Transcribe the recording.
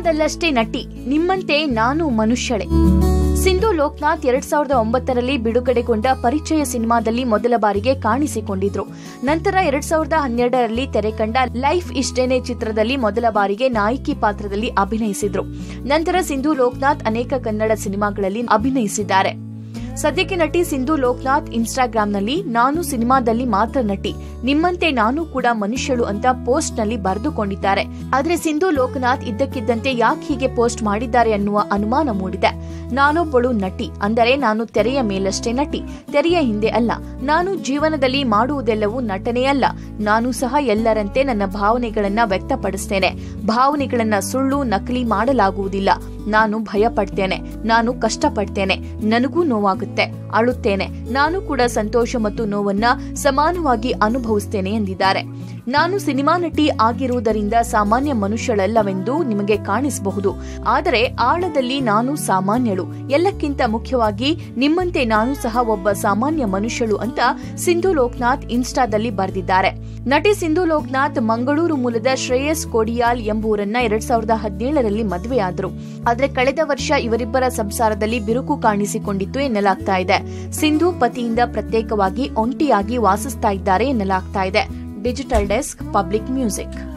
ಸಿನಿಮಾದಲ್ಲಷ್ಟೇ ನಟಿ ನಿಮ್ಮಂತೆ ನಾನು ಮನುಷ್ಯಳೆ ಸಿಂಧು ಲೋಕನಾಥ್ ಎರಡ್ ಸಾವಿರದ ಒಂಬತ್ತರಲ್ಲಿ ಬಿಡುಗಡೆಗೊಂಡ ಪರಿಚಯ ಸಿನಿಮಾದಲ್ಲಿ ಮೊದಲ ಬಾರಿಗೆ ಕಾಣಿಸಿಕೊಂಡಿದ್ರು ನಂತರ ಎರಡ್ ಸಾವಿರದ ಹನ್ನೆರಡರಲ್ಲಿ ತೆರೆ ಕಂಡ ಲೈಫ್ ಇಷ್ಟೇನೆ ಚಿತ್ರದಲ್ಲಿ ಮೊದಲ ಬಾರಿಗೆ ನಾಯಕಿ ಪಾತ್ರದಲ್ಲಿ ಅಭಿನಯಿಸಿದ್ರು ನಂತರ ಸಿಂಧು ಲೋಕನಾಥ್ ಅನೇಕ ಕನ್ನಡ ಸಿನಿಮಾಗಳಲ್ಲಿ ಅಭಿನಯಿಸಿದ್ದಾರೆ ಸದ್ಯಕ್ಕೆ ನಟಿ ಸಿಂಧು ಲೋಕನಾಥ್ ಇನ್ಸ್ಟಾಗ್ರಾಂನಲ್ಲಿ ನಾನು ಸಿನಿಮಾದಲ್ಲಿ ಮಾತ್ರ ನಟಿ ನಿಮ್ಮಂತೆ ನಾನು ಕೂಡ ಮನುಷ್ಯಳು ಅಂತ ಪೋಸ್ಟ್ ನಲ್ಲಿ ಬರೆದುಕೊಂಡಿದ್ದಾರೆ ಆದ್ರೆ ಸಿಂಧು ಲೋಕನಾಥ್ ಇದ್ದಕ್ಕಿದ್ದಂತೆ ಯಾಕೆ ಹೀಗೆ ಪೋಸ್ಟ್ ಮಾಡಿದ್ದಾರೆ ಅನ್ನುವ ಅನುಮಾನ ಮೂಡಿದೆ ನಾನೊಬ್ಬಳು ನಟಿ ಅಂದರೆ ನಾನು ತೆರೆಯ ಮೇಲಷ್ಟೇ ನಟಿ ತೆರೆಯ ಹಿಂದೆ ಅಲ್ಲ ನಾನು ಜೀವನದಲ್ಲಿ ಮಾಡುವುದೆಲ್ಲವೂ ನಟನೆ ಅಲ್ಲ ನಾನು ಸಹ ಎಲ್ಲರಂತೆ ನನ್ನ ಭಾವನೆಗಳನ್ನ ವ್ಯಕ್ತಪಡಿಸ್ತೇನೆ ಭಾವನೆಗಳನ್ನ ಸುಳ್ಳು ನಕಲಿ ಮಾಡಲಾಗುವುದಿಲ್ಲ ನಾನು ಭಯ ಪಡ್ತೇನೆ ನಾನು ಕಷ್ಟಪಡ್ತೇನೆ ನನಗೂ ನೋವಾಗುತ್ತೆ ಅಳುತ್ತೇನೆ ನಾನು ಕೂಡ ಸಂತೋಷ ಮತ್ತು ನೋವನ್ನ ಸಮಾನವಾಗಿ ಅನುಭವಿಸ್ತೇನೆ ಎಂದಿದ್ದಾರೆ ನಾನು ಸಿನಿಮಾ ನಟಿ ಆಗಿರುವುದರಿಂದ ಸಾಮಾನ್ಯ ಮನುಷ್ಯಳಲ್ಲವೆಂದು ನಿಮಗೆ ಕಾಣಿಸಬಹುದು ಆದರೆ ಆಳದಲ್ಲಿ ನಾನು ಸಾಮಾನ್ಯಳು ಎಲ್ಲಕ್ಕಿಂತ ಮುಖ್ಯವಾಗಿ ನಿಮ್ಮಂತೆ ನಾನು ಸಹ ಒಬ್ಬ ಸಾಮಾನ್ಯ ಮನುಷ್ಯಳು ಅಂತ ಸಿಂಧು ಲೋಕನಾಥ್ ಇನ್ಸ್ಟಾದಲ್ಲಿ ಬರೆದಿದ್ದಾರೆ ನಟಿ ಸಿಂಧು ಲೋಕನಾಥ್ ಮಂಗಳೂರು ಮೂಲದ ಶ್ರೇಯಸ್ ಕೋಡಿಯಾಲ್ ಎಂಬುವರನ್ನ ಎರಡ್ ಸಾವಿರದ ಹದಿನೇಳರಲ್ಲಿ ಮದುವೆಯಾದರು ಆದ್ರೆ ಕಳೆದ ವರ್ಷ ಇವರಿಬ್ಬರ ಸಂಸಾರದಲ್ಲಿ ಬಿರುಕು ಕಾಣಿಸಿಕೊಂಡಿತ್ತು ಎನ್ನಲಾಗ್ತಾ ಇದೆ ಸಿಂಧು ಪತಿಯಿಂದ ಪ್ರತ್ಯೇಕವಾಗಿ ಒಂಟಿಯಾಗಿ ವಾಸಿಸ್ತಾ ಇದ್ದಾರೆ ಎನ್ನಲಾಗ್ತಾ ಇದೆ ಡಿಜಿಟಲ್ ಡೆಸ್ಕ್ ಪಬ್ಲಿಕ್ ಮ್ಯೂಸಿಕ್